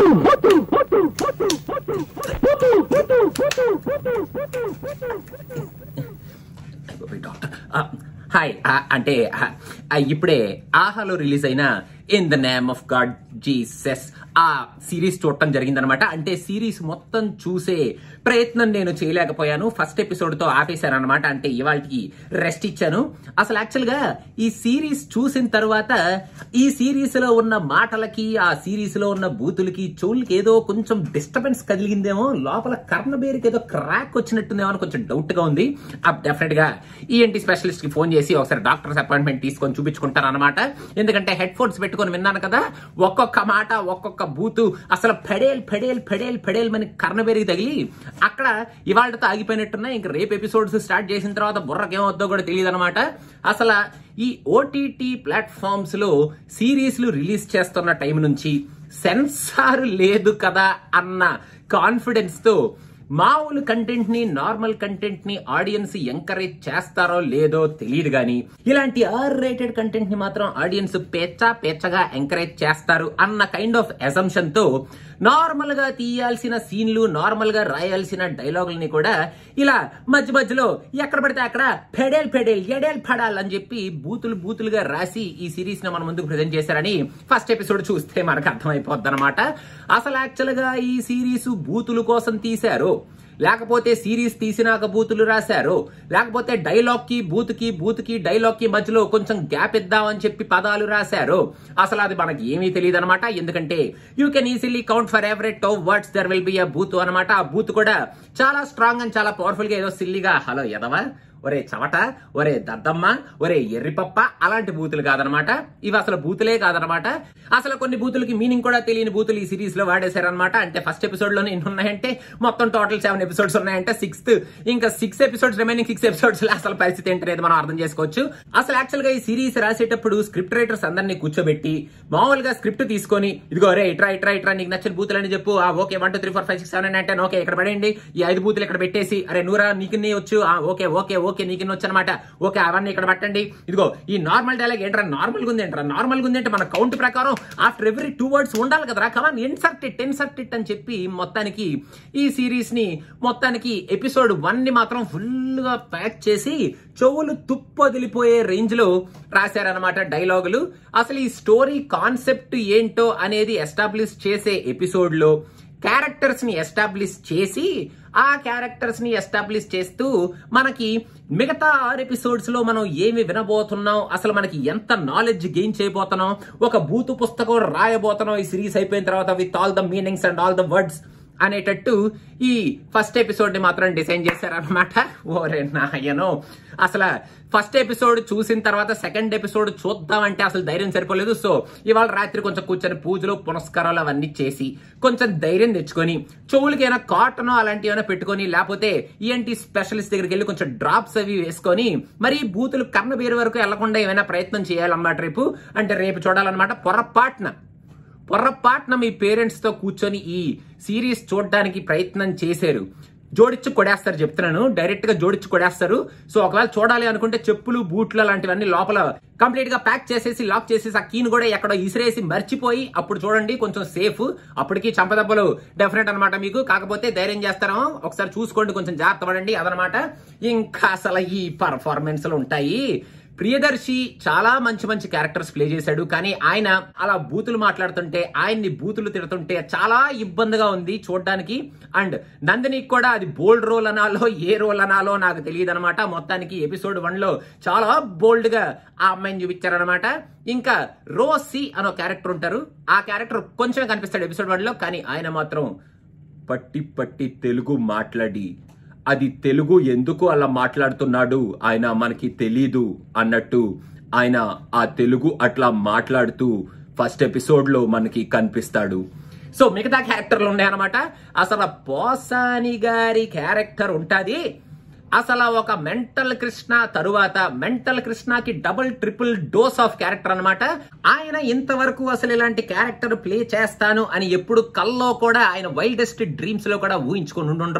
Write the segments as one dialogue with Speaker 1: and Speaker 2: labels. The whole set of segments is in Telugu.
Speaker 1: డాక్టర్ హాయ్ అంటే ఆ, ఆ, ఇప్పుడే ఆహాలో రిలీజ్ అయిన in the name of God Jesus ఆ సిరీస్ చూడటం జరిగిందనమాట అంటే సిరీస్ మొత్తం చూసే ప్రయత్నం నేను చేయలేకపోయాను ఫస్ట్ ఎపిసోడ్ తో ఆపేశాను అనమాట అంటే ఇవాళకి రెస్ట్ ఇచ్చాను అసలు యాక్చువల్ గా ఈ సిరీస్ చూసిన తర్వాత ఈ సిరీస్ లో ఉన్న మాటలకి ఆ సిరీస్ లో ఉన్న బూతులకి చెవులకి ఏదో కొంచెం డిస్టర్బెన్స్ కదిలిందేమో లోపల కర్ణబేరికి ఏదో క్రాక్ వచ్చినట్టుందేమో అని కొంచెం డౌట్ గా ఉంది డెఫినెట్ గా ఈఎన్టీ స్పెషలిస్ట్ కి ఫోన్ చేసి ఒకసారి డాక్టర్స్ అపాయింట్మెంట్ తీసుకొని చూపించుకుంటాను అనమాట ఎందుకంటే హెడ్ ఫోన్స్ పెట్టుకొని విన్నాను కదా ఒక్కొక్క మాట ఒక్కొక్క బూతు అసలు ఫెడేల్ ఫెడేల్ ఫెడేల్ ఫెడేల్ మన కర్ణబేరికి తగిలి అక్కడ ఇవాళతో ఆగిపోయినట్టున్నాయి ఇంకా రేపు ఎపిసోడ్స్ స్టార్ట్ చేసిన తర్వాత బుర్రకేమవుద్దో కూడా తెలియదు అనమాట అసలు ఈ ఓటీటీ ప్లాట్ఫామ్స్ లో సిరీస్లు రిలీజ్ చేస్తున్న టైం నుంచి సెన్సార్ లేదు కదా అన్న కాన్ఫిడెన్స్ తో మామూలు కంటెంట్ ని నార్మల్ కంటెంట్ ని ఆడియన్స్ ఎంకరేజ్ చేస్తారో లేదో తెలియదు గాని ఇలాంటి ఆర్ రేటెడ్ కంటెంట్ ని మాత్రం ఆడియన్స్ పేచ్చా పేచ్చగా ఎంకరేజ్ చేస్తారు అన్న కైండ్ ఆఫ్ అసంప్షన్ తో నార్మల్ గా తీయాల్సిన సీన్లు నార్మల్ గా రాయాల్సిన డైలాగుల్ని కూడా ఇలా మధ్య మధ్యలో ఎక్కడ పడితే అక్కడ ఫెడేల్ ఫెడేల్ ఎడేల్ ఫడాల్ అని చెప్పి బూతులు బూతులుగా రాసి ఈ సిరీస్ ని మన ముందుకు ప్రజెంట్ చేశారని ఫస్ట్ ఎపిసోడ్ చూస్తే మనకు అర్థమైపోద్ది అనమాట అసలు యాక్చువల్ గా ఈ సిరీస్ బూతుల కోసం తీశారు లేకపోతే సిరీస్ తీసినాక బూతులు రాశారు లేకపోతే డైలాగ్ కి బూత్ కి బూత్ కి డైలాగ్ కి మధ్యలో కొంచెం గ్యాప్ ఇద్దామని చెప్పి పదాలు రాశారు అసలు అది మనకి ఏమీ తెలియదు అనమాట ఎందుకంటే you can easily count for every of words there will be a బూత్ అనమాట ఆ బూత్ కూడా చాలా స్ట్రాంగ్ అండ్ చాలా పవర్ఫుల్ గా ఏదో సిల్లిగా హలో ఎదవా ఒరే చవట ఒరే దద్దమ్మ ఒరే ఎర్రిపప్ప అలాంటి బూతులు కాదనమాట ఇవి అసలు బూతులే కాదనమాట అసలు కొన్ని బూతులకి మీనింగ్ కూడా తెలియని బూతులు ఈ సిరీస్ లో వాడేశారనమాట అంటే ఫస్ట్ ఎపిసోడ్ లోనే ఎన్ని ఉన్నాయంటే మొత్తం టోటల్ సెవెన్ ఎపిసోడ్స్ ఉన్నాయంటే సిక్స్త్ ఇంకా six episodes remaining six episodes లో అసలు పరిస్థితి ఏంటనేది మనం అర్థం చేసుకోవచ్చు అసలు యాక్చువల్ గా ఈ సిరీస్ రాసేటప్పుడు స్క్రిప్ట్ రైటర్స్ అందరినీ కూర్చోబెట్టి మామూలుగా స్క్రిప్ట్ తీసుకొని ఇదిగో రే ఇట్రా ఇట్రా ఇట్రా నీకు నచ్చిన బూతులని చెప్పు ఆ okay one two three four five six seven nine ten okay ఇక్కడ పడేయండి ఈ ఐదు బూతులు ఇక్కడ పెట్టేసి అరే నూరా నీకు నీ వచ్చు ఆ, ఓకే ఓకే ఓకే నీకు వచ్చు అనమాట ఓకే అవన్నీ ఇక్కడ పట్టండి ఇదిగో ఈ నార్మల్ డైలాగ్ ఏంట్రా నార్మల్ గా ఉంది ఏంట్రా నార్మల్ గా ఉంది అంటే మన కౌంట్ ప్రకారం ఆఫ్టర్ ఎవ్రీ టూ వర్డ్స్ ఉండాలి కదరా come on insert it insert it అని చెప్పి మొత్తానికి ఈ సిరీస్ ని మొత్తానికి ఎపిసోడ్ వన్ ని మాత్రం ఫుల్ గా ప్యాక్ చేసి చెవులు తుప్పొదిలిపోయే రేంజ్ లో రాశారనమాట డైలాగులు అసలు ఈ స్టోరీ కాన్సెప్ట్ ఏంటో అనేది ఎస్టాబ్లిష్ చేసే ఎపిసోడ్ లో క్యారెక్టర్స్ ని ఎస్టాబ్లిష్ చేసి ఆ క్యారెక్టర్స్ ని ఎస్టాబ్లిష్ చేస్తూ మనకి మిగతా ఆరు ఎపిసోడ్స్ లో మనం ఏమి వినబోతున్నాం అసలు మనకి ఎంత నాలెడ్జ్ గెయిన్ చేయబోతున్నాం ఒక బూతు పుస్తకం రాయబోతున్నాం ఈ సిరీస్ అయిపోయిన తర్వాత with all the meanings and all the words అనేటట్టు ఈ ఫస్ట్ ఎపిసోడ్ ని మాత్రం డిజైన్ చేశారనమాట ఓరే నాయనో అసలు ఫస్ట్ ఎపిసోడ్ చూసిన తర్వాత సెకండ్ ఎపిసోడ్ చూద్దామంటే అసలు ధైర్యం సరిపోలేదు సో ఇవాళ రాత్రి కొంచెం కూర్చొని పూజలు పునస్కారాలు అవన్నీ చేసి కొంచెం ధైర్యం తెచ్చుకొని చెవులకి ఏమైనా కాటన్ అలాంటివి ఏమైనా పెట్టుకొని లేకపోతే ఈఎన్టీ స్పెషలిస్ట్ దగ్గరికి వెళ్ళి కొంచెం డ్రాప్స్ అవి వేసుకొని మరి బూతులు కర్ణ బేరు వరకు వెళ్లకుండా ఏమైనా ప్రయత్నం చేయాలన్నమాట రేపు అంటే రేపు చూడాలన్నమాట పొరపాటున పొర్రపాటున మీ పేరెంట్స్ తో కూర్చొని ఈ సిరీస్ చూడడానికి ప్రయత్నం చేశారు జోడించి కొడేస్తారు చెప్తున్నాను డైరెక్ట్ గా జోడించి కొడేస్తారు సో ఒకవేళ చూడాలి అనుకుంటే చెప్పులు బూట్లు అలాంటివన్నీ లోపల కంప్లీట్ గా ప్యాక్ చేసేసి లాక్ చేసేసి ఆ కీని కూడా ఎక్కడో ఇసిరేసి మర్చిపోయి అప్పుడు చూడండి కొంచెం సేఫ్ అప్పటికి చంపదెబ్బలు డెఫినెట్ అనమాట మీకు కాకపోతే ధైర్యం చేస్తారో ఒకసారి చూసుకోండి కొంచెం జాగ్రత్త పడండి అదనమాట ఇంకా అసలు ఈ పర్ఫార్మెన్స్ ఉంటాయి ప్రియదర్శి చాలా మంచి మంచి క్యారెక్టర్స్ ప్లే చేశాడు కానీ ఆయన అలా బూతులు మాట్లాడుతుంటే ఆయన్ని బూతులు తిడుతుంటే చాలా ఇబ్బందిగా ఉంది చూడడానికి అండ్ నందినికి కూడా అది బోల్డ్ రోల్ అనాలో ఏ రోల్ అనాలో నాకు తెలియదు అనమాట మొత్తానికి ఎపిసోడ్ వన్ లో చాలా బోల్డ్ గా ఆ అమ్మాయిని చూపించారనమాట ఇంకా రోసి అనో క్యారెక్టర్ ఉంటారు ఆ క్యారెక్టర్ కొంచెం కనిపిస్తాడు ఎపిసోడ్ వన్ లో కానీ ఆయన మాత్రం పట్టి పట్టి తెలుగు మాట్లాడి అది తెలుగు ఎందుకు అలా మాట్లాడుతున్నాడు ఆయన మనకి తెలీదు అన్నట్టు ఆయన ఆ తెలుగు అట్లా మాట్లాడుతూ ఫస్ట్ ఎపిసోడ్ లో మనకి కనిపిస్తాడు సో మిగతా క్యారెక్టర్లు ఉన్నాయన్నమాట అసలు పోసాని గారి క్యారెక్టర్ ఉంటాది అసలు ఒక మెంటల్ కృష్ణ తరువాత మెంటల్ కృష్ణకి double triple dose of character అన్నమాట ఆయన ఇంతవరకు అసలు ఇలాంటి క్యారెక్టర్ ప్లే చేస్తాను అని ఎప్పుడు కల్లో కూడా ఆయన వైల్డెస్ట్ డ్రీమ్స్ లో కూడా ఊహించుకొని ఉండరు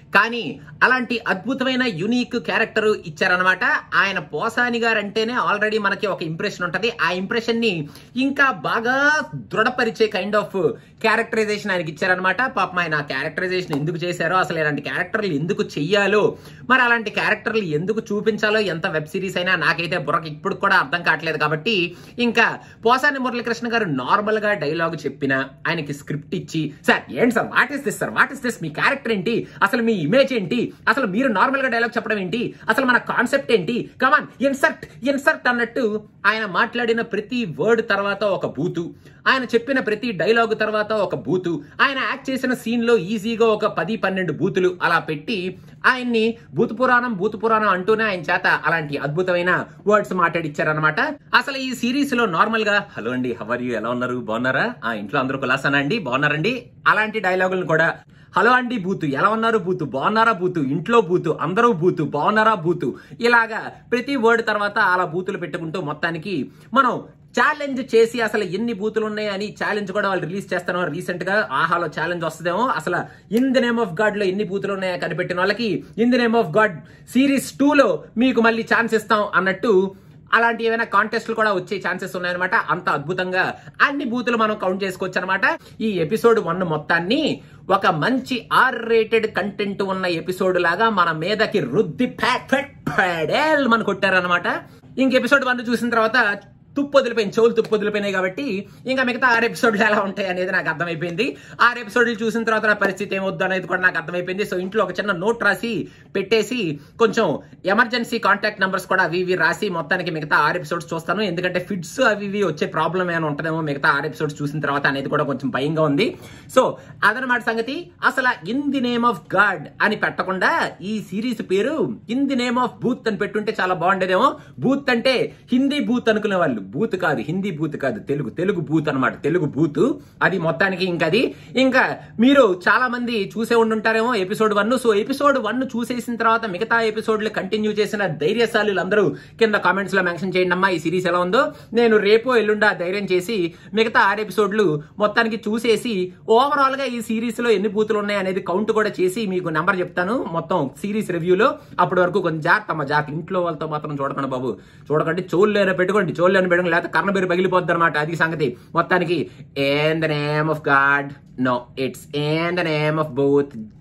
Speaker 1: కానీ అలాంటి అద్భుతమైన యునీక్ క్యారెక్టర్ ఇచ్చారనమాట ఆయన పోసాని గారు అంటేనే ఆల్రెడీ మనకి ఒక ఇంప్రెషన్ ఉంటది ఆ ఇంప్రెషన్ ని ఇంకా బాగా దృఢపరిచే కైండ్ ఆఫ్ క్యారెక్టరైజేషన్ ఆయనకి ఇచ్చారనమాట పాపం ఆయన క్యారెక్టరైజేషన్ ఎందుకు చేశారో అసలు ఇలాంటి క్యారెక్టర్లు ఎందుకు చెయ్యాలో మరి అలాంటి క్యారెక్టర్లు ఎందుకు చూపించాలో ఎంత వెబ్ సిరీస్ అయినా నాకైతే బుర్రకి ఇప్పుడు కూడా అర్థం కావట్లేదు కాబట్టి ఇంకా పోసాని మురళీకృష్ణ గారు నార్మల్ గా డైలాగ్ చెప్పిన ఆయనకి స్క్రిప్ట్ ఇచ్చి సార్ ఏంటి sir what is this sir what is this మీ క్యారెక్టర్ ఏంటి అసలు మీ ఇమేజ్ ఏంటి అసలు మీరు నార్మల్ గా డైలాగ్ చెప్పడం ఏంటి అసలు మన కాన్సెప్ట్ ఏంటి కమాన్ ఇన్సర్ట్ ఇన్సర్ట్ అన్నట్టు ఆయన మాట్లాడిన ప్రతి వర్డ్ తర్వాత ఒక బూతు ఆయన చెప్పిన ప్రతి డైలాగ్ తర్వాత ఒక బూతు ఆయన యాక్ట్ చేసిన సీన్ లో ఈజీగా ఒక పది పన్నెండు బూతులు అలా పెట్టి ఆయన్ని భూత పురాణం భూత పురాణం అంటూనే ఆయన చేత అలాంటి అద్భుతమైన వర్డ్స్ మాట్లాడిచ్చారనమాట అసలు ఈ సిరీస్ లో నార్మల్ గా హలో అండి హవర్ యూ ఎలా ఉన్నారు బాగున్నారా ఆ ఇంట్లో అందరూ కులాసానా అండి బాగున్నారండి అలాంటి డైలాగులను కూడా హలో అండి బూతు ఎలా ఉన్నారు బూతు బాగున్నారా బూతు ఇంట్లో బూతు అందరూ బూతు బాగున్నారా బూతు ఇలాగా ప్రతి వర్డ్ తర్వాత అలా బూతులు పెట్టుకుంటూ మొత్తానికి మనం ఛాలెంజ్ చేసి అసలు ఎన్ని బూతులు ఉన్నాయి అని ఛాలెంజ్ కూడా వాళ్ళు రిలీజ్ చేస్తారో రీసెంట్ గా ఆహాలో ఛాలెంజ్ వస్తుందేమో అసలు in the name of God లో ఎన్ని బూతులు ఉన్నాయో కనిపెట్టిన వాళ్ళకి in the name of God series two లో మీకు మళ్ళీ ఛాన్స్ ఇస్తాం అన్నట్టు అలాంటి ఏమైనా కాంటెస్ట్లు కూడా వచ్చే ఛాన్సెస్ ఉన్నాయన్నమాట అంత అద్భుతంగా అన్ని బూతులు మనం కౌంట్ చేసుకోవచ్చు అనమాట ఈ ఎపిసోడ్ వన్ మొత్తాన్ని ఒక మంచి ఆర్ రేటెడ్ కంటెంట్ ఉన్న ఎపిసోడ్ లాగా మన మీదకి రుద్ది ప్యాక్ ప్యాక్ ప్యాడేల్ మన కొట్టారనమాట ఇంక ఎపిసోడ్ వన్ చూసిన తర్వాత తుప్పు వదిలిపోయింది చెవులు తుప్పు వదిలిపోయినాయి కాబట్టి ఇంకా మిగతా ఆరు ఎపిసోడ్లు ఎలా ఉంటాయి అనేది నాకు అర్థమైపోయింది ఆరు ఎపిసోడ్లు చూసిన తర్వాత నా పరిస్థితి ఏమొద్దు అనేది కూడా నాకు అర్థమైపోయింది సో ఇంట్లో ఒక చిన్న నోట్ రాసి పెట్టేసి కొంచెం ఎమర్జెన్సీ కాంటాక్ట్ నంబర్స్ కూడా అవి ఇవి రాసి మొత్తానికి మిగతా ఆరు ఎపిసోడ్స్ చూస్తాను ఎందుకంటే ఫిట్స్ అవి ఇవి వచ్చే ప్రాబ్లం ఏమైనా ఉంటుందేమో మిగతా ఆరు ఎపిసోడ్స్ చూసిన తర్వాత అనేది కూడా కొంచెం భయంగా ఉంది సో అదనమాట సంగతి అసలు in the name of God అని పెట్టకుండా ఈ సిరీస్ పేరు ఇన్ ది నేమ్ ఆఫ్ బూత్ అని పెట్టుంటే చాలా బాగుండేదేమో బూత్ అంటే హిందీ బూత్ అనుకునే వాళ్ళు బూత్ కాదు హిందీ బూత్ కాదు తెలుగు తెలుగు బూత్ అనమాట తెలుగు బూత్ అది మొత్తానికి ఇంకా అది ఇంకా మీరు చాలా మంది చూసే ఉండుంటారేమో episode one so episode one చూసేసిన తర్వాత మిగతా ఎపిసోడ్లు కంటిన్యూ చేసిన ధైర్యశాలులు అందరూ కింద కామెంట్స్ లో మెన్షన్ చేయండి అమ్మా ఈ సిరీస్ ఎలా ఉందో నేను రేపో ఎల్లుండా ధైర్యం చేసి మిగతా ఆరు ఎపిసోడ్లు మొత్తానికి చూసేసి ఓవరాల్ గా ఈ సిరీస్ లో ఎన్ని బూతులు ఉన్నాయి అనేది కౌంట్ కూడా చేసి మీకు నెంబర్ చెప్తాను మొత్తం సిరీస్ రివ్యూలో అప్పటి వరకు కొంచెం జాగ్రత్త అమ్మ జాగ్రత్త ఇంట్లో వాళ్ళతో మాత్రం చూడకండి బాబు చూడకండి చోళ్ళు పెట్టుకోండి చోళ్ళు పెట్టుకోండి లేకపోతే కర్ణ పేరు పగిలిపోద్ది అనమాట అది సంగతి మొత్తానికి in the name of God no it's in the name of booth